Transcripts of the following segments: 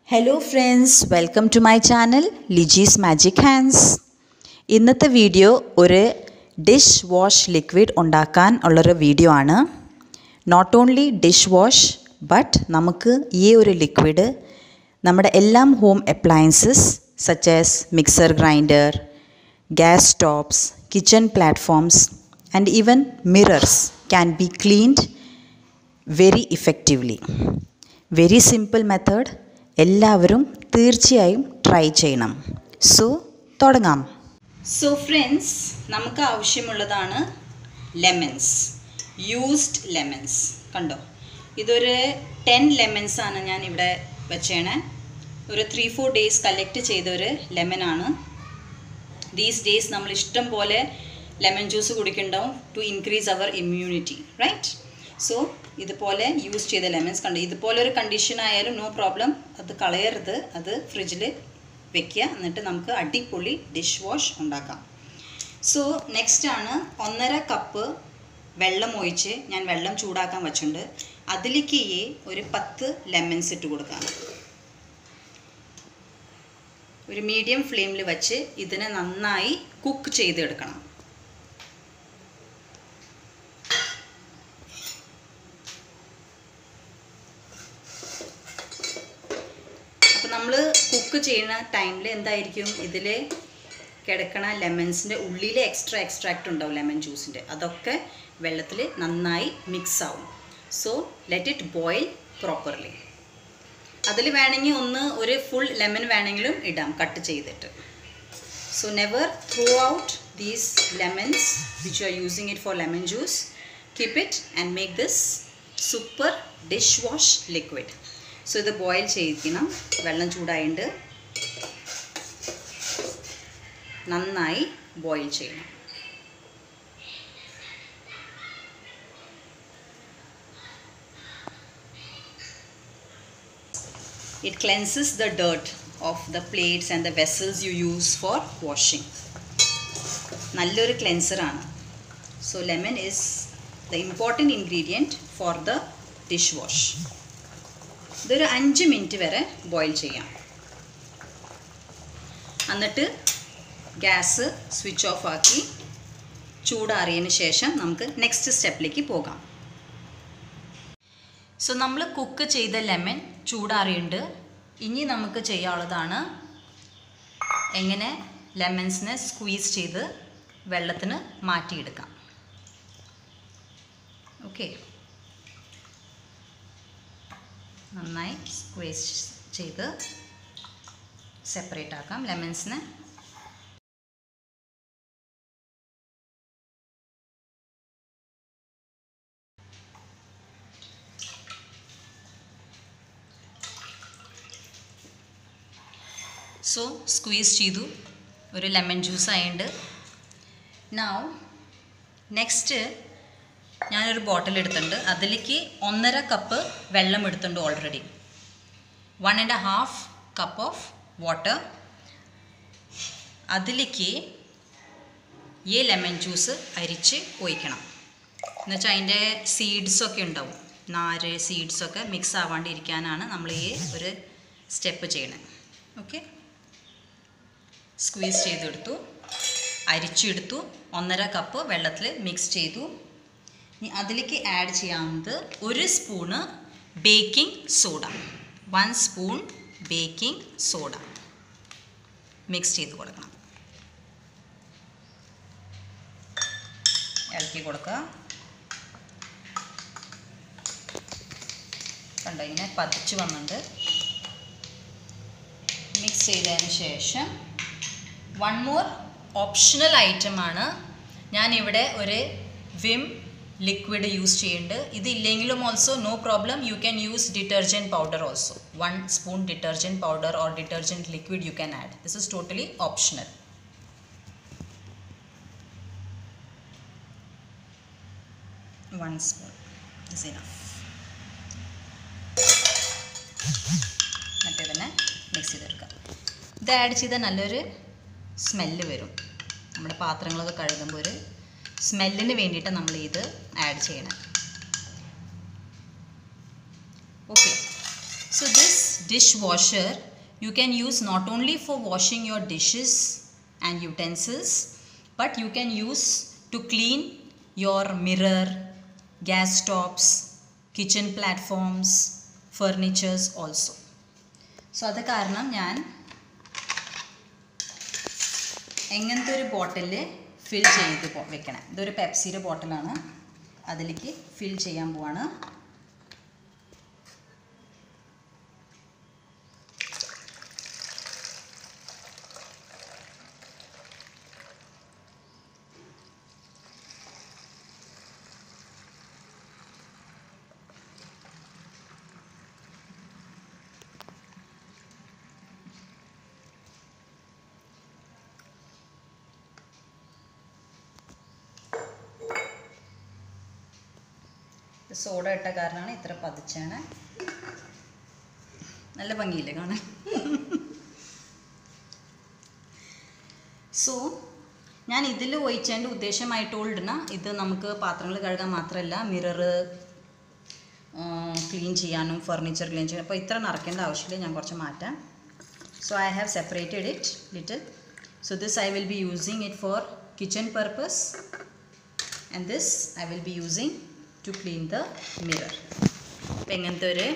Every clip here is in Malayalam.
Hello friends welcome to my channel Liji's magic hands ഇന്നത്തെ വീഡിയോ ഒരു ഡിഷ് വാഷ് ലിക്വിഡ് ഉണ്ടാക്കാൻ ഉള്ളൊരു വീഡിയോ ആണ് not only dish wash but നമുക്ക് ഈ ഒരു ലിക്വിഡ് നമ്മുടെ എല്ലാം home appliances such as mixer grinder gas stoves kitchen platforms and even mirrors can be cleaned very effectively very simple method എല്ലാവരും തീർച്ചയായും ട്രൈ ചെയ്യണം സോ തുടങ്ങാം സോ ഫ്രണ്ട്സ് നമുക്ക് ആവശ്യമുള്ളതാണ് ലെമൺസ് യൂസ്ഡ് ലെമൺസ് കണ്ടോ ഇതൊരു ടെൻ ലെമൺസ് ആണ് ഞാൻ ഇവിടെ വെച്ചേണേ ഒരു ത്രീ ഫോർ ഡേയ്സ് കളക്ട് ചെയ്ത ഒരു ലെമനാണ് ദീസ് ഡേയ്സ് നമ്മൾ ഇഷ്ടം പോലെ ലെമൺ ജ്യൂസ് കുടിക്കുന്നുണ്ടാവും to increase our immunity right so ഇതുപോലെ യൂസ് ചെയ്ത ലെമൺസ് കണ്ടു ഇതുപോലെ ഒരു കണ്ടീഷൻ ആയാലും നോ പ്രോബ്ലം അത് കളയരുത് അത് ഫ്രിഡ്ജിൽ വെക്കുക എന്നിട്ട് നമുക്ക് അടിപൊളി ഡിഷ് വാഷ് ഉണ്ടാക്കാം സോ നെക്സ്റ്റ് ആണ് ഒന്നര കപ്പ് വെള്ളം ഒഴിച്ച് ഞാൻ വെള്ളം ചൂടാക്കാൻ വെച്ചിട്ടുണ്ട് അതിലേക്ക് ഈ ഒരു പത്ത് ലെമൺസ് ഇട്ട് കൊടുക്കാം ഒരു മീഡിയം ഫ്ലെയിമിൽ വെച്ച് ഇതിനെ നന്നായി കുക്ക് ചെയ്തെടുക്കണം അപ്പോൾ നമ്മൾ കുക്ക് ചെയ്യുന്ന ടൈമിൽ എന്തായിരിക്കും ഇതിൽ കിടക്കണ ലെമൺസിൻ്റെ ഉള്ളിലെ എക്സ്ട്രാ എക്സ്ട്രാക്റ്റ് ഉണ്ടാവും ലെമൺ ജ്യൂസിൻ്റെ അതൊക്കെ വെള്ളത്തിൽ നന്നായി മിക്സ് ആവും so let it boil properly അതിൽ വേണമെങ്കിൽ ഒന്ന് ഒരു ഫുൾ ലെമൺ വേണമെങ്കിലും ഇടാം കട്ട് ചെയ്തിട്ട് so never throw out these lemons which you are using it for lemon juice keep it and make this super dish wash liquid so ഇത് ബോയിൽ ചെയ്യിക്കണം വെള്ളം ചൂടായിട്ട് നന്നായി ബോയിൽ ചെയ്യണം It cleanses the dirt of the plates and the vessels you use for washing. നല്ലൊരു ക്ലെൻസറാണ് so lemon is the important ingredient for the dish wash ഇതൊരു അഞ്ച് മിനിറ്റ് വരെ ബോയിൽ ചെയ്യാം എന്നിട്ട് ഗ്യാസ് സ്വിച്ച് ഓഫ് ആക്കി ചൂടാറിയതിന് ശേഷം നമുക്ക് നെക്സ്റ്റ് സ്റ്റെപ്പിലേക്ക് പോകാം സോ നമ്മൾ കുക്ക് ചെയ്ത ലെമൺ ചൂടാറിയുണ്ട് ഇനി നമുക്ക് ചെയ്യാനുള്ളതാണ് എങ്ങനെ ലെമൺസിനെ സ്ക്വീസ് ചെയ്ത് വെള്ളത്തിന് മാറ്റിയെടുക്കാം ഓക്കെ നന്നായി സ്ക്വീസ് ചെയ്ത് സെപ്പറേറ്റ് ആക്കാം ലെമൺസിനെ സോ സ്ക്വീസ് ചെയ്തു ഒരു ലെമൺ ജ്യൂസ് ആയതുകൊണ്ട് നൗ നെക്സ്റ്റ് ഞാനൊരു ബോട്ടിൽ എടുത്തിട്ടുണ്ട് അതിലേക്ക് ഒന്നര കപ്പ് വെള്ളം എടുത്തിട്ടുണ്ട് already one and half cup of water അതിലേക്ക് ഈ ലെമൺ ജ്യൂസ് അരിച്ച് ഒഴിക്കണം എന്നുവെച്ചാൽ അതിൻ്റെ സീഡ്സൊക്കെ ഉണ്ടാവും നാര് സീഡ്സൊക്കെ മിക്സ് ആവാണ്ടിരിക്കാനാണ് നമ്മൾ ഈ ഒരു സ്റ്റെപ്പ് ചെയ്യണത് ഓക്കെ സ്ക്വീസ് ചെയ്തെടുത്തു അരിച്ചെടുത്തു ഒന്നര കപ്പ് വെള്ളത്തിൽ മിക്സ് ചെയ്തു ഇനി അതിലേക്ക് ആഡ് ചെയ്യാവുന്നത് ഒരു spoon baking soda one spoon baking soda mix ചെയ്ത് കൊടുക്കണം ഇളക്കി കൊടുക്കുക കണ്ടോ ഇങ്ങനെ പതിച്ച് വന്നിട്ടുണ്ട് മിക്സ് ചെയ്തതിന് ശേഷം വൺ മോർ ഓപ്ഷണൽ ഐറ്റമാണ് ഞാനിവിടെ ഒരു വിം ലിക്വിഡ് യൂസ് ചെയ്യുന്നുണ്ട് ഇതില്ലെങ്കിലും also no problem you can use detergent powder also one spoon detergent powder or detergent liquid you can add this is totally optional one spoon is enough മറ്റേ തന്നെ മിക്സ് ചെയ്തെടുക്കാം ഇത് ആഡ് ചെയ്താൽ നല്ലൊരു സ്മെല്ല് വരും നമ്മുടെ പാത്രങ്ങളൊക്കെ കഴുകുമ്പോൾ ഒരു സ്മെല്ലിന് വേണ്ടിയിട്ട് നമ്മൾ ഇത് ആഡ് ചെയ്യണം okay So this dishwasher you can use not only for washing your dishes and utensils but you can use to clean your mirror, gas tops, kitchen platforms, furnitures also. So അത് കാരണം ഞാൻ എങ്ങനത്തെ ഒരു ബോട്ടിൽ ഫിൽ ചെയ്ത് പോ- വെക്കണം ഇതൊരു പെപ്സിയുടെ ബോട്ടിലാണ് അതിലേക്ക് ഫിൽ ചെയ്യാൻ പോവാണ് സോഡ ഇട്ട കാരണമാണ് ഇത്ര പതിച്ചാണ് നല്ല ഭംഗിയില്ലേ കാണാൻ സോ ഞാൻ ഇതിൽ ഒഴിച്ചതിൻ്റെ ഉദ്ദേശമായിട്ടുള്ള ഇത് നമുക്ക് പാത്രങ്ങൾ കഴുകാൻ മാത്രമല്ല മിറർ ക്ലീൻ ചെയ്യാനും ഫർണിച്ചർ ക്ലീൻ ചെയ്യാനും അപ്പോൾ ഇത്ര നിറയ്ക്കേണ്ട ആവശ്യമില്ല ഞാൻ കുറച്ച് മാറ്റാം so I have separated it little so this I will be using it for kitchen purpose and this I will be using to clean the mirror അപ്പം എങ്ങനത്തെ ഒരു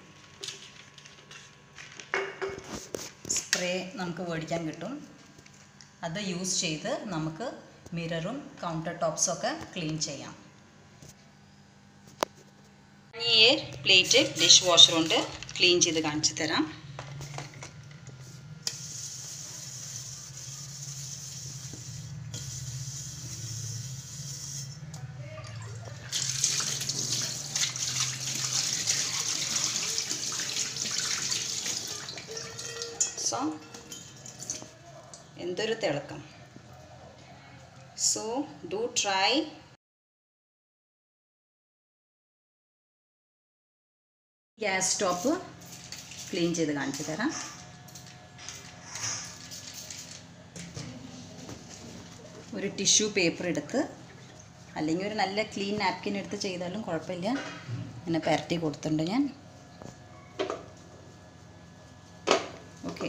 സ്പ്രേ നമുക്ക് മേടിക്കാൻ കിട്ടും അത് യൂസ് ചെയ്ത് നമുക്ക് മിററും കൗണ്ടർ ടോപ്സും ഒക്കെ ക്ലീൻ ചെയ്യാം ഈ പ്ലേറ്റ് ഡിഷ് വാഷർ കൊണ്ട് ക്ലീൻ ചെയ്ത് കാണിച്ചു തരാം സോ എന്തൊരു തിളക്കം so do try gas stove clean ചെയ്ത് കാണിച്ചു തരാം ഒരു ടിഷ്യൂ പേപ്പർ എടുത്ത് അല്ലെങ്കിൽ ഒരു നല്ല ക്ലീൻ നാപ്കിൻ എടുത്ത് ചെയ്താലും കുഴപ്പമില്ല ഇങ്ങനെ പരട്ടി കൊടുത്തിട്ടുണ്ട് ഞാൻ ഓക്കെ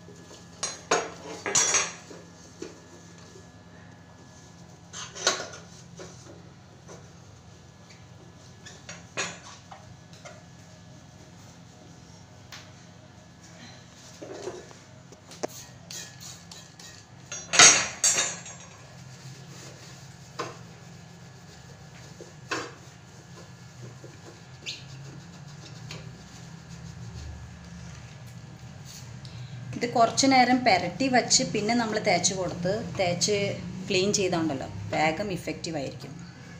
ഇത് കുറച്ച് നേരം പെരട്ടി വച്ച് പിന്നെ നമ്മൾ തേച്ച് കൊടുത്ത് തേച്ച് ക്ലീൻ ചെയ്തോണ്ടല്ലോ വേഗം ഇഫക്റ്റീവ് ആയിരിക്കും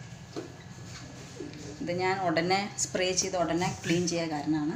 ഇത് ഞാൻ ഉടനെ സ്പ്രേ ചെയ്ത് ഉടനെ ക്ലീൻ ചെയ്യാൻ കാരണമാണ്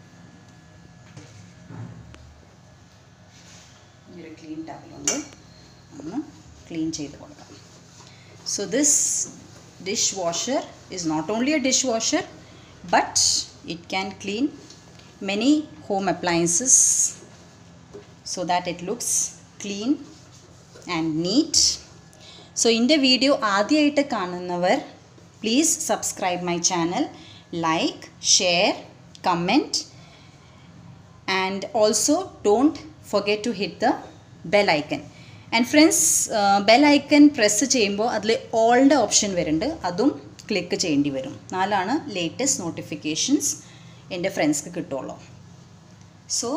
ഈ ഒരു ക്ലീൻ ടവലുണ്ട് ഒന്ന് ക്ലീൻ ചെയ്ത് കൊടുക്കാം so this dish washer is not only a dishwasher but it can clean many home appliances so that it looks clean and neat so എൻ്റെ വീഡിയോ ആദ്യമായിട്ട് കാണുന്നവർ please subscribe my channel like share comment and also don't forget to hit the bell icon and friends bell icon press ചെയ്യുമ്പോൾ അതിൽ ഓൾഡ് ഓപ്ഷൻ വരുന്നുണ്ട് അതും ക്ലിക്ക് ചെയ്യേണ്ടി വരും നാലാണ് ലേറ്റസ്റ്റ് നോട്ടിഫിക്കേഷൻസ് എൻ്റെ ഫ്രണ്ട്സ്ക്ക് കിട്ടുള്ളൂ so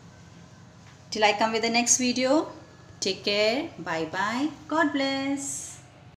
till I come with the next video. Take care. Bye bye. God bless.